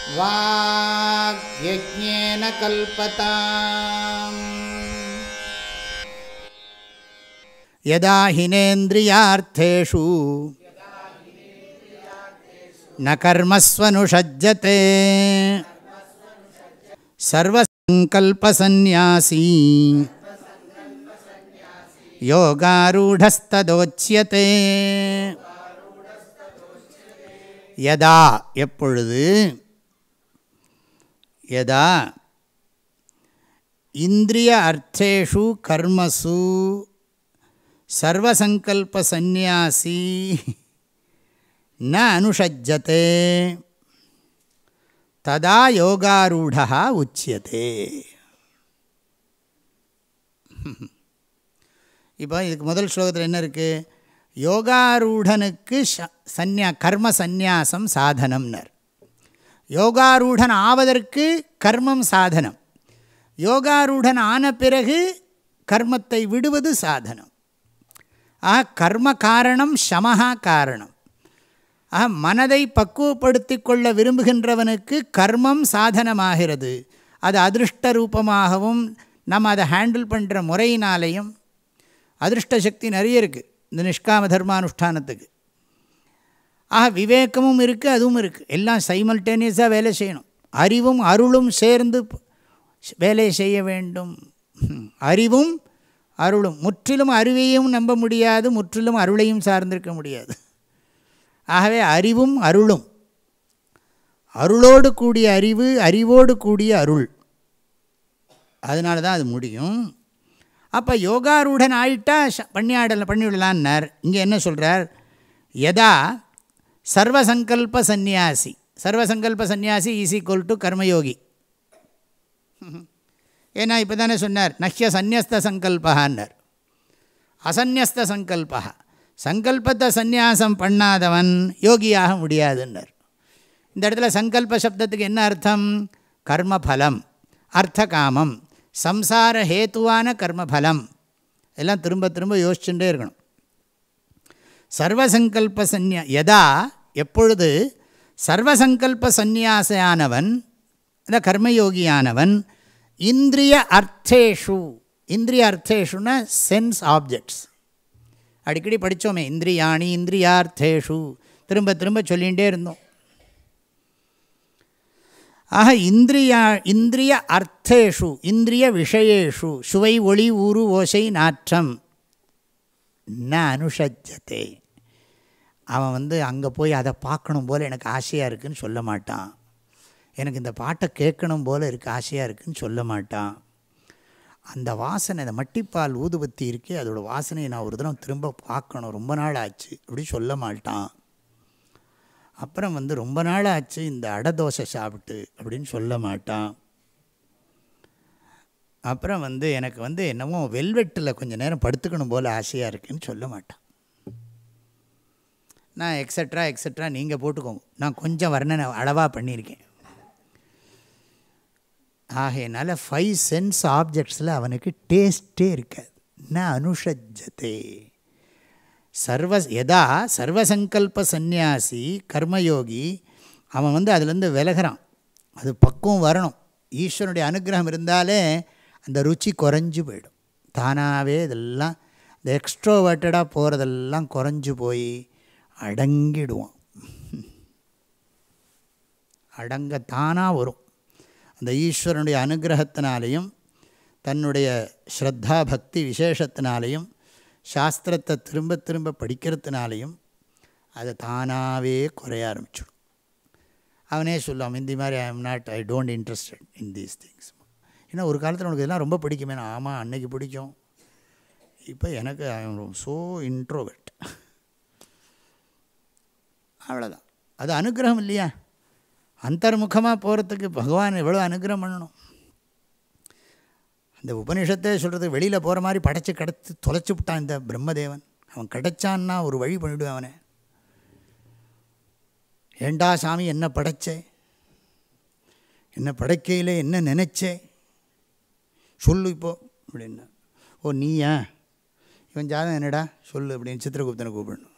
वाग्यज्ञेन कल्पताम् यदा हिनेन्द्रियार्थेषु न कर्मस्वनुषज्यते सर्वसङ्कल्पसन्न्यासी யோகாரூடஸ்ததோச்சியதே யதா எப்பொழுது யதா இந்திரிய அர்த்தேஷு கர்மசு சர்வசங்கல்பசந்நியாசி ந அனுஷஜ்ஜதே ததா யோகாரூடா உச்சியதே இப்போ இதுக்கு முதல் ஸ்லோகத்தில் என்ன இருக்குது யோகாரூடனுக்கு சந்யா கர்ம சந்நியாசம் சாதனம்னர் யோகாரூடன் ஆவதற்கு கர்மம் சாதனம் யோகாரூடன் ஆன பிறகு கர்மத்தை விடுவது சாதனம் ஆக கர்ம காரணம் சமஹா காரணம் ஆக மனதை பக்குவப்படுத்தி கொள்ள விரும்புகின்றவனுக்கு கர்மம் சாதனமாகிறது அது அதிருஷ்ட ரூபமாகவும் நம்ம அதை ஹேண்டில் பண்ணுற முறையினாலேயும் அதிருஷ்ட சக்தி நிறைய இருக்குது இந்த நிஷ்காம தர்மானுஷ்டானத்துக்கு ஆக விவேகமும் இருக்குது அதுவும் இருக்குது எல்லாம் சைமல்டேனியஸாக வேலை செய்யணும் அறிவும் அருளும் சேர்ந்து வேலை செய்ய வேண்டும் அறிவும் அருளும் முற்றிலும் அறிவையும் நம்ப முடியாது முற்றிலும் அருளையும் சார்ந்திருக்க முடியாது ஆகவே அறிவும் அருளும் அருளோடு கூடிய அறிவு அறிவோடு கூடிய அருள் அதனால தான் அது முடியும் அப்போ யோகாரூடன் ஆயிட்டா பண்ணியாடல பண்ணிவிடலான்னார் இங்கே என்ன சொல்கிறார் எதா சர்வசங்கல்ப சந்நியாசி சர்வசங்கல்ப சந்நியாசி ஈஸ் ஈக்குவல் டு கர்மயோகி ஏன்னா இப்போ தானே சொன்னார் நஹ்ய சந்நியஸ்த சங்கல்பகான்னார் அசந்நியஸ்த சங்கல்பா சங்கல்பத்தை சந்நியாசம் பண்ணாதவன் யோகியாக முடியாதுன்னர் இந்த இடத்துல சங்கல்ப சப்தத்துக்கு என்ன அர்த்தம் கர்மபலம் அர்த்த காமம் சம்சார ஹேத்துவான கர்மபலம் எல்லாம் திரும்ப திரும்ப யோசிச்சுட்டே இருக்கணும் சர்வசங்கல்ப சந்நியா எதா எப்பொழுது சர்வசங்கல்ப சந்நியாசையானவன் இந்த கர்மயோகியானவன் இந்திரிய அர்த்தேஷு இந்திரிய அர்த்தேஷுன்னா சென்ஸ் ஆப்ஜெக்ட்ஸ் அடிக்கடி படித்தோமே இந்திரியாணி இந்திரியார்த்தேஷு திரும்ப திரும்ப சொல்லிகிட்டே இருந்தோம் ஆக இந்திரியா இந்திரிய அர்த்தேஷு இந்திரிய விஷயேஷு சுவை ஒளி ஊறு ஓசை நாற்றம் ந அனுஷஜத்தை அவன் வந்து அங்கே போய் அதை பார்க்கணும் போல் எனக்கு ஆசையாக இருக்குதுன்னு சொல்ல மாட்டான் எனக்கு இந்த பாட்டை கேட்கணும் போல் இருக்குது ஆசையாக இருக்குதுன்னு சொல்ல மாட்டான் அந்த வாசனை அந்த மட்டிப்பால் ஊதுபத்தி இருக்கே அதோடய வாசனையை நான் ஒரு தடவை திரும்ப பார்க்கணும் ரொம்ப நாள் ஆச்சு அப்படி சொல்ல மாட்டான் அப்புறம் வந்து ரொம்ப நாள் ஆச்சு இந்த அடை தோசை சாப்பிட்டு அப்படின்னு சொல்ல மாட்டான் அப்புறம் வந்து எனக்கு வந்து என்னமோ வெல்வெட்டில் கொஞ்சம் நேரம் படுத்துக்கணும் போல் ஆசையாக இருக்குன்னு சொல்ல மாட்டான் நான் எக்ஸட்ரா எக்ஸட்ரா நீங்கள் போட்டுக்கோங்க நான் கொஞ்சம் வர்ணனை அளவாக பண்ணியிருக்கேன் ஆகையினால ஃபைவ் சென்ஸ் ஆப்ஜெக்ட்ஸில் அவனுக்கு டேஸ்ட்டே இருக்காது ந அனுஷஜத்தே சர்வ எதா சர்வசங்கல்ப சந்நியாசி கர்மயோகி அவன் வந்து அதுலேருந்து விலகிறான் அது பக்குவம் வரணும் ஈஸ்வரனுடைய அனுகிரகம் இருந்தாலே அந்த ருச்சி குறைஞ்சு போயிடும் தானாகவே இதெல்லாம் இந்த எக்ஸ்ட்ரோவேர்ட்டடாக போகிறதெல்லாம் குறைஞ்சு போய் அடங்கிடுவான் அடங்க தானாக வரும் அந்த ஈஸ்வரனுடைய அனுகிரகத்தினாலையும் தன்னுடைய ஸ்ரத்தா பக்தி விசேஷத்தினாலையும் சாஸ்திரத்தை திரும்ப திரும்ப படிக்கிறதுனாலையும் அது தானாகவே குறைய ஆரம்பிச்சிடும் அவனே சொல்லுவான் இந்த மாதிரி I am not I don't interested in these things ஏன்னா ஒரு காலத்தில் உனக்கு இதெல்லாம் ரொம்ப பிடிக்குமே நான் ஆமாம் அன்னைக்கு பிடிக்கும் இப்போ எனக்கு ஐ எம் ஸோ இன்ட்ரோவெட் அவ்வளோதான் அது அனுகிரகம் இல்லையா அந்தர்முகமாக போகிறதுக்கு பகவான் எவ்வளோ அனுகிரகம் பண்ணணும் அந்த உபனிஷத்தை சொல்கிறது வெளியில் போகிற மாதிரி படைச்சி கடத்து தொலைச்சி விட்டான் இந்த பிரம்மதேவன் அவன் கிடைச்சான்னா ஒரு வழி பண்ணிவிடுவேன் அவனை ஏண்டா சாமி என்ன படைச்சே என்ன படைக்கையில் என்ன நினச்சே சொல்லு இப்போ அப்படின்னா ஓ நீயா இவன் ஜாதகம் என்னடா சொல்லு அப்படின்னு சித்திரகுப்தனை கூப்பிடணும்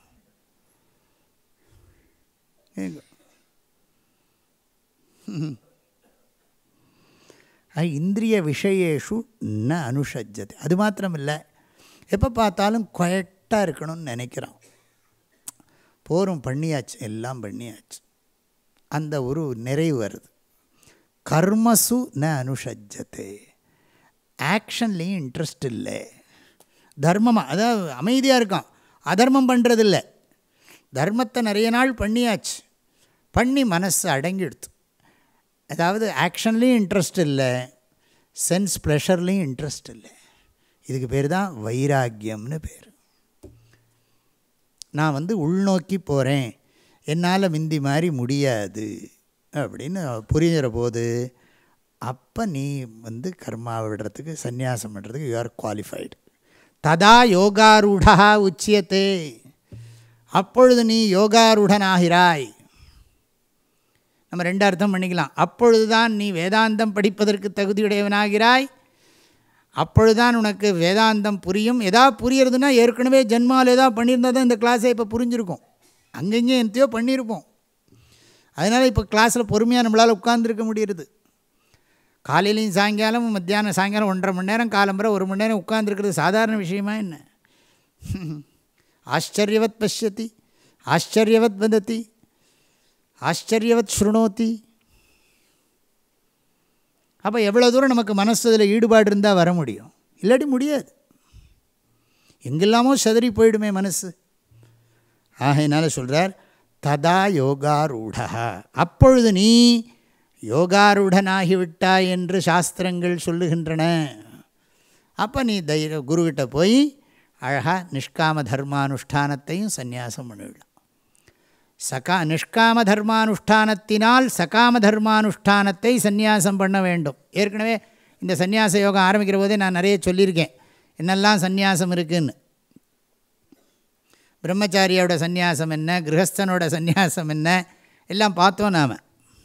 இந்திரிய விஷயேஷு ந அனுஷஜத்தை அது மாத்திரம் இல்லை எப்போ பார்த்தாலும் குயட்டாக இருக்கணும்னு நினைக்கிறான் போரும் பண்ணியாச்சு எல்லாம் பண்ணியாச்சு அந்த ஒரு நிறைவு வருது கர்மசு ந அனுஷஜத்தை ஆக்ஷன்லேயும் இன்ட்ரெஸ்ட் இல்லை தர்மமாக அதாவது அமைதியாக இருக்கான் அதர்மம் பண்ணுறதில்ல தர்மத்தை நிறைய நாள் பண்ணியாச்சு பண்ணி மனசு அடங்கிடுத்து அதாவது ஆக்ஷன்லேயும் இன்ட்ரெஸ்ட் இல்லை சென்ஸ் ப்ளஷர்லேயும் இன்ட்ரெஸ்ட் இல்லை இதுக்கு பேர் தான் வைராக்கியம்னு பேர் நான் வந்து உள்நோக்கி போகிறேன் என்னால் மிந்தி மாதிரி முடியாது அப்படின்னு புரிகிற போது அப்போ நீ வந்து கர்மா விடுறதுக்கு சந்நியாசம் பண்ணுறதுக்கு யூ ஆர் குவாலிஃபைடு ததா யோகாரூடா உச்சியத்தே அப்பொழுது நீ யோகாரூடனாகிறாய் நம்ம ரெண்டு அர்த்தம் பண்ணிக்கலாம் அப்பொழுதுதான் நீ வேதாந்தம் படிப்பதற்கு தகுதியுடையவனாகிறாய் அப்பொழுதுதான் உனக்கு வேதாந்தம் புரியும் எதா புரியறதுன்னா ஏற்கனவே ஜென்மாவில் ஏதா பண்ணியிருந்தால் தான் இந்த கிளாஸை இப்போ புரிஞ்சிருக்கும் அங்கங்கே எந்தையோ பண்ணியிருப்போம் அதனால் இப்போ கிளாஸில் பொறுமையாக நம்மளால் உட்கார்ந்துருக்க முடியுது காலையிலையும் சாயங்காலம் மத்தியானம் சாயங்காலம் ஒன்றரை மணி நேரம் காலம்பரை ஒரு மணி நேரம் உட்கார்ந்துருக்கிறது சாதாரண விஷயமா என்ன ஆச்சரியவத் பசியத்தி ஆச்சரியவத் வதத்தி ஆச்சரியவத் ஸ்ருணோத்தி அப்போ எவ்வளோ தூரம் நமக்கு மனசு அதில் ஈடுபாடு இருந்தால் வர முடியும் இல்லாட்டி முடியாது எங்கெல்லாமோ செதறி போயிடுமே மனசு ஆகையினால சொல்கிறார் ததா யோகாரூடா அப்பொழுது நீ யோகாரூடனாகிவிட்டாய் என்று சாஸ்திரங்கள் சொல்லுகின்றன அப்போ நீ தைரிய குருக்கிட்ட போய் அழகாக நிஷ்காம தர்மானுஷ்டானத்தையும் சந்நியாசம் பண்ணிவிடலாம் சகா நிஷ்காம தர்மானுஷ்டானத்தினால் சகாம தர்மானுஷ்டானத்தை சந்நியாசம் பண்ண வேண்டும் ஏற்கனவே இந்த சந்நியாச யோகம் ஆரம்பிக்கிற போதே நான் நிறைய சொல்லியிருக்கேன் என்னெல்லாம் சந்நியாசம் இருக்குதுன்னு பிரம்மச்சாரியோட சந்நியாசம் என்ன கிரகஸ்தனோட சந்நியாசம் என்ன எல்லாம் பார்த்தோம் நாம்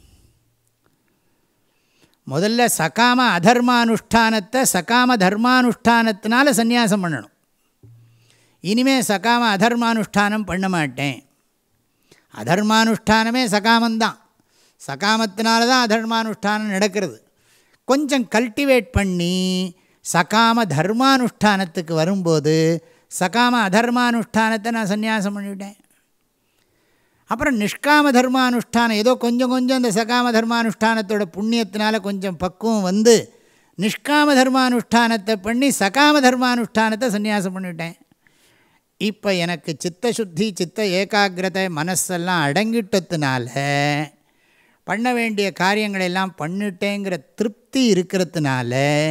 முதல்ல சகாம அதர்மானுஷ்டானத்தை சகாம தர்மானுஷ்டானத்தினால சந்நியாசம் பண்ணணும் இனிமேல் சகாம அதர்மானுஷ்டானம் பண்ண மாட்டேன் அதர்மானுஷ்டானமே சகாமந்தான் சகாமத்தினால தான் அதர்மானுஷ்டானம் நடக்கிறது கொஞ்சம் கல்டிவேட் பண்ணி சகாம தர்மானுஷ்டானத்துக்கு வரும்போது சகாம அதர்மானுஷ்டானத்தை நான் சந்நியாசம் பண்ணிவிட்டேன் அப்புறம் நிஷ்காம தர்மானுஷ்டானம் ஏதோ கொஞ்சம் கொஞ்சம் அந்த சகாம தர்மானுஷ்டானத்தோட புண்ணியத்தினால கொஞ்சம் பக்குவம் வந்து நிஷ்காம தர்மானுஷ்டானத்தை பண்ணி சகாம தர்மானுஷ்டானத்தை சந்நியாசம் பண்ணிவிட்டேன் இப்போ எனக்கு சித்த சுத்தி சித்த ஏகாகிரதை மனசெல்லாம் அடங்கிட்டதுனால பண்ண வேண்டிய காரியங்களெல்லாம் பண்ணிட்டேங்கிற திருப்தி இருக்கிறதுனால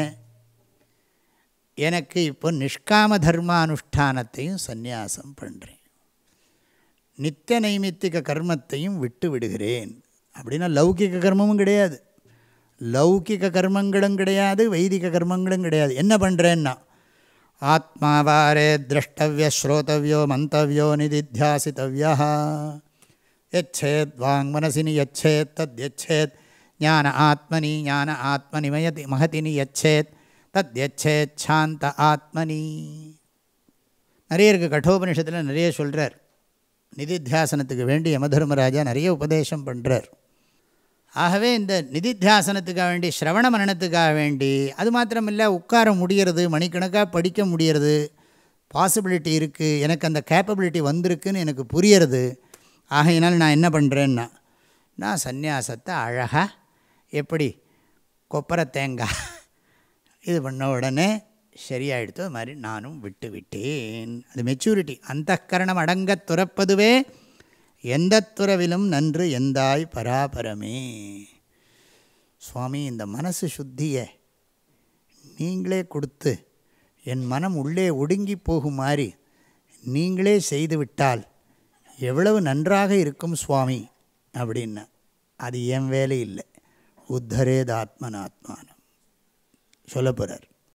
எனக்கு இப்போ நிஷ்காம தர்மானுஷ்டானத்தையும் சந்நியாசம் பண்ணுறேன் நித்திய நைமித்திக கர்மத்தையும் விட்டு விடுகிறேன் அப்படின்னா லௌகிக கர்மமும் கிடையாது லௌகிக கர்மங்களும் கிடையாது வைதிக கர்மங்களும் கிடையாது என்ன பண்ணுறேன்னா ஆத்மாவாரே திரஷ்டவிய ஸ்ரோதவியோ மந்தவியோ நிதித்தியாசித்தவியா யச்சேத் வாங் மனசினி யச்சேத் தத் யச்சேத் ஞான ஆத்மனி ஞான ஆத்மனி மயதி மகதினி யச்சேத் தத் யச்சேத் சாந்த ஆத்மனி நிறைய இருக்குது கட்டோபனிஷத்தில் நிறைய சொல்கிறார் நிதித்தியாசனத்துக்கு வேண்டி யமதர்மராஜா நிறைய உபதேசம் பண்ணுறார் ஆகவே இந்த நிதித்தியாசனத்துக்காக வேண்டி சிரவண மரணத்துக்காக வேண்டி அது மாத்திரமில்லை உட்கார முடியறது மணிக்கணக்காக படிக்க முடியறது பாசிபிலிட்டி இருக்குது எனக்கு அந்த கேப்பபிலிட்டி வந்திருக்குன்னு எனக்கு புரியறது ஆகையினால் நான் என்ன பண்ணுறேன்னா நான் சந்நியாசத்தை அழகாக எப்படி கொப்பரை தேங்காய் இது பண்ண உடனே சரியாயிடுத்து அது மாதிரி நானும் விட்டு விட்டேன் அது மெச்சூரிட்டி அந்த கரணம் அடங்க துறப்பதுவே எந்த துறவிலும் நன்று எந்தாய் பராபரமே சுவாமி இந்த மனசு சுத்தியை நீங்களே கொடுத்து என் மனம் உள்ளே ஒடுங்கி போகுமாறு நீங்களே செய்து விட்டால் எவ்வளவு நன்றாக இருக்கும் சுவாமி அப்படின்னா அது என் வேலை இல்லை உத்தரேத் ஆத்மனாத்மானம் சொல்ல போகிறார்